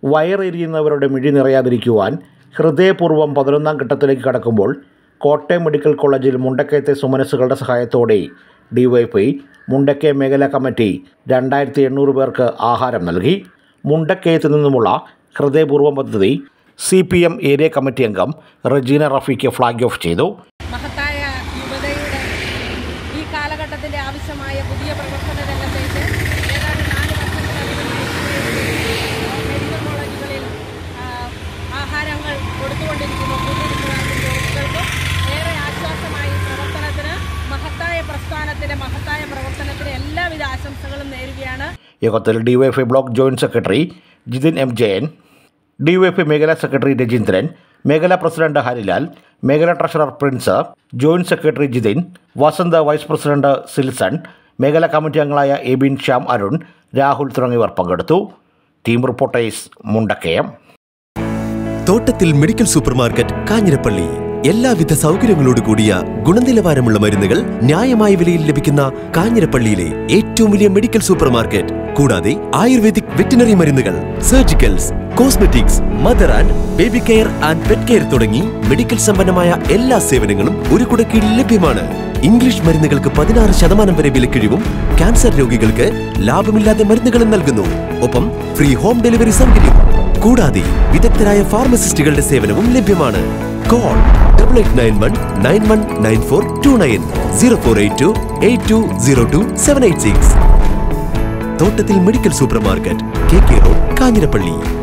വയറെരിയുന്നവരുടെ മിഴി നിറയാതിരിക്കുവാൻ ഹൃദയപൂർവ്വം പതിനൊന്നാം ഘട്ടത്തിലേക്ക് കടക്കുമ്പോൾ കോട്ടയം മെഡിക്കൽ കോളേജിൽ മുണ്ടക്കയത്തെ സുമനസ്സുകളുടെ സഹായത്തോടെ ഡിവൈഎഫ്ഐ മുണ്ടക്കയ മേഖലാ കമ്മിറ്റി രണ്ടായിരത്തി എണ്ണൂറ് പേർക്ക് ആഹാരം നൽകി മുണ്ടക്കയത്ത് നിന്നുമുള്ള ഹൃദയപൂർവ്വം പദ്ധതി C P M area committee അംഗം റജീന റഫീക്ക് ഫ്ലാഗ് ഓഫ് ചെയ്തു മഹത്തായ യുവതയുടെ ഈ കാലഘട്ടത്തിൻ്റെ ആവശ്യമായ പുതിയ പ്രവർത്തന രംഗത്തേക്ക് ഏതാണ്ട് നാല് വർഷത്തിലധികമായി മെഡിക്കൽ കോളേജുകളിൽ ആ, ആഹാരങ്ങൾ കൊടുത്തുകൊണ്ടിരിക്കുന്നു കൂട്ടിരിക്കുന്നവർക്കും രോഗികൾക്കും ഏറെ ആശ്വാസമായി പ്രവർത്തനത്തിന് മഹത്തായ പ്രസ്ഥാനത്തിൻ്റെ മഹത്തായ പ്രവർത്തനത്തിന് എല്ലാവിധ ആശംസകളും നേരുകയാണ് യോഗത്തിൽ DYFI block joint secretary Jithin M Jayan DYFI മേഖലാ സെക്രട്ടറി രജീന്ദ്രൻ മേഖലാ പ്രസിഡന്റ് ഹരിലാൽ മേഖലാ treasurer Prince joint secretary Jithin Vasanth vice president Silson മേഖലാ കമ്മിറ്റി അംഗങ്ങളായ എബിൻ ശ്യാം അരുൺ രാഹുൽ തുടങ്ങിയവർ പങ്കെടുത്തു ടീം റിപ്പോർട്ടേഴ്സ് മുണ്ടക്കയം തോട്ടത്തിൽ മെഡിക്കൽ സൂപ്പർമാർക്കറ്റ് കാഞ്ഞിരപ്പള്ളി എല്ലാവിധ സൗകര്യങ്ങളോട് കൂടിയ ഗുണനിലവാരമുള്ള മരുന്നുകൾ ന്യായമായ വിലയിൽ ലഭിക്കുന്ന കാഞ്ഞിരപ്പള്ളിയിലെ ഏറ്റവും വലിയ മെഡിക്കൽ സൂപ്പർമാർക്കറ്റ് കൂടാതെ ആയുർവേദിക് വെറ്റിനറി മരുന്നുകൾ surgicals cosmetics mother and baby care and pet care തുടങ്ങി മെഡിക്കൽ സമ്പന്നമായ എല്ലാ സേവനങ്ങളും ഒരു കുടക്കീഴിൽ ലഭ്യമാണ് ഇംഗ്ലീഷ് മരുന്നുകൾക്ക് പതിനാറ് ശതമാനം വരെ വിലക്കിഴിവും ക്യാൻസർ രോഗികൾക്ക് ലാഭമില്ലാതെ മരുന്നുകളും നൽകുന്നു ഒപ്പം ഫ്രീ ഹോം ഡെലിവറി സൗകര്യം കൂടാതെ വിദഗ്ധരായ ഫാർമസിസ്റ്റുകളുടെ സേവനവും ലഭ്യമാണ് call double eight nine one nine one nine four two nine zero four eight two eight two zero two seven eight six തോട്ടത്തിൽ medical super market K K road Kanjirappally